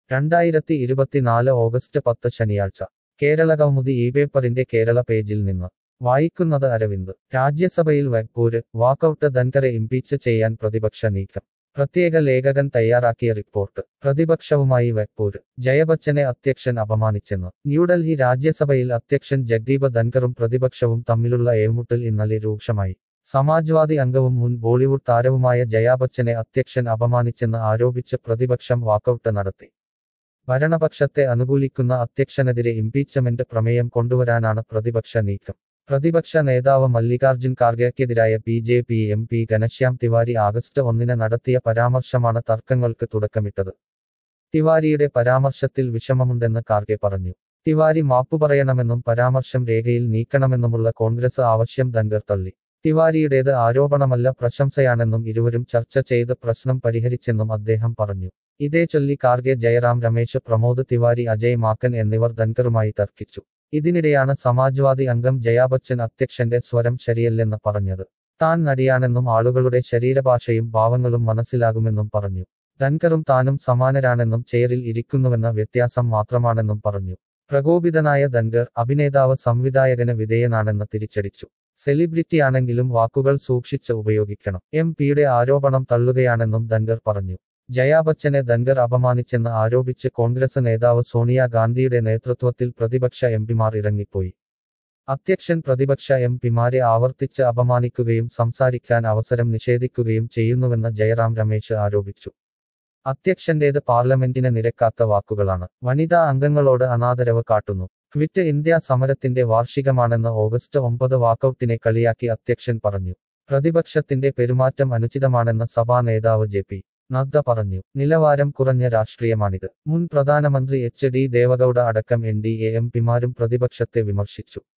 രണ്ടായിരത്തി ഇരുപത്തിനാല് ഓഗസ്റ്റ് പത്ത് ശനിയാഴ്ച കേരള കൗമുദി ഈ പേപ്പറിന്റെ കേരള പേജിൽ നിന്ന് വായിക്കുന്നത് അരവിന്ദ് രാജ്യസഭയിൽ വഗ്പൂര് വാക്കൌട്ട് ധൻകറെ ഇംപീച്ച് ചെയ്യാൻ പ്രതിപക്ഷ നീക്കം പ്രത്യേക ലേഖകൻ തയ്യാറാക്കിയ റിപ്പോർട്ട് പ്രതിപക്ഷവുമായി വഗ്പൂര് ജയബച്ചനെ അധ്യക്ഷൻ അപമാനിച്ചെന്ന് ന്യൂഡൽഹി രാജ്യസഭയിൽ അധ്യക്ഷൻ ജഗ്ദീപ് ധൻകറും പ്രതിപക്ഷവും തമ്മിലുള്ള ഏമുട്ടൽ ഇന്നലെ രൂക്ഷമായി സമാജ്വാദി അംഗവും മുൻ ബോളിവുഡ് താരവുമായ ജയാബച്ചനെ അധ്യക്ഷൻ അപമാനിച്ചെന്ന് ആരോപിച്ച് പ്രതിപക്ഷം വാക്കൌട്ട് നടത്തി ഭരണപക്ഷത്തെ അനുകൂലിക്കുന്ന അധ്യക്ഷനെതിരെ ഇംപീച്ച്മെന്റ് പ്രമേയം കൊണ്ടുവരാനാണ് പ്രതിപക്ഷ നീക്കം പ്രതിപക്ഷ നേതാവ് മല്ലികാർജുൻ ഖാർഗെക്കെതിരായ B J P M P Ghanshyam Tiwari August ഒന്നിന് നടത്തിയ പരാമർശമാണ് തർക്കങ്ങൾക്ക് തുടക്കമിട്ടത് തിവാരിയുടെ പരാമർശത്തിൽ വിഷമമുണ്ടെന്ന് ഖാർഗെ പറഞ്ഞു തിവാരി മാപ്പു പറയണമെന്നും പരാമർശം രേഖയിൽ നീക്കണമെന്നുമുള്ള കോൺഗ്രസ് ആവശ്യം ധൻഗർ തള്ളി തിവാരിയുടേത് ആരോപണമല്ല പ്രശംസയാണെന്നും ഇരുവരും ചർച്ച ചെയ്ത് പ്രശ്നം പരിഹരിച്ചെന്നും അദ്ദേഹം പറഞ്ഞു ഇതേ ചൊല്ലി കാർഗെ ജയറാം രമേശ് പ്രമോദ് തിവാരി അജയ് മാക്കൻ എന്നിവർ ധൻകറുമായി തർക്കിച്ചു ഇതിനിടെയാണ് സമാജ്വാദി അംഗം ജയാബച്ചൻ അധ്യക്ഷന്റെ സ്വരം ശരിയല്ലെന്ന് പറഞ്ഞത് താൻ നടിയാണെന്നും ആളുകളുടെ ശരീരഭാഷയും ഭാവങ്ങളും മനസ്സിലാകുമെന്നും പറഞ്ഞു ധൻകറും താനും സമാനരാണെന്നും ചെയറിൽ ഇരിക്കുന്നുവെന്ന വ്യത്യാസം മാത്രമാണെന്നും പറഞ്ഞു പ്രകോപിതനായ ധൻകർ അഭിനേതാവ് സംവിധായകന് വിധേയനാണെന്ന് തിരിച്ചടിച്ചു സെലിബ്രിറ്റിയാണെങ്കിലും വാക്കുകൾ സൂക്ഷിച്ച് ഉപയോഗിക്കണം എം പിയുടെ ആരോപണം തള്ളുകയാണെന്നും ധൻകർ പറഞ്ഞു ജയാബച്ചനെ ധൻകർ അപമാനിച്ചെന്ന് ആരോപിച്ച് കോൺഗ്രസ് നേതാവ് സോണിയ ഗാന്ധിയുടെ നേതൃത്വത്തിൽ പ്രതിപക്ഷ എംപിമാർ ഇറങ്ങിപ്പോയി അധ്യക്ഷൻ പ്രതിപക്ഷ എം പിമാരെ ആവർത്തിച്ച് അപമാനിക്കുകയും സംസാരിക്കാൻ അവസരം നിഷേധിക്കുകയും ചെയ്യുന്നുവെന്ന് ജയറാം രമേശ് ആരോപിച്ചു അധ്യക്ഷന്റേത് പാർലമെന്റിന് നിരക്കാത്ത വാക്കുകളാണ് വനിതാ അംഗങ്ങളോട് അനാദരവ് കാട്ടുന്നു ക്വിറ്റ് ഇന്ത്യ സമരത്തിന്റെ വാർഷികമാണെന്ന് ഓഗസ്റ്റ് ഒമ്പത് വാക്കൌട്ടിനെ കളിയാക്കി അധ്യക്ഷൻ പറഞ്ഞു പ്രതിപക്ഷത്തിന്റെ പെരുമാറ്റം അനുചിതമാണെന്ന് സഭാ നേതാവ് ജെ പി നദ്ദ പറഞ്ഞു നിലവാരം കുറഞ്ഞ രാഷ്ട്രീയമാണിത് മുൻ പ്രധാനമന്ത്രി എച്ച് ഡി ദേവഗൌഡ അടക്കം എൻ ഡി എ എം പിമാരും പ്രതിപക്ഷത്തെ വിമർശിച്ചു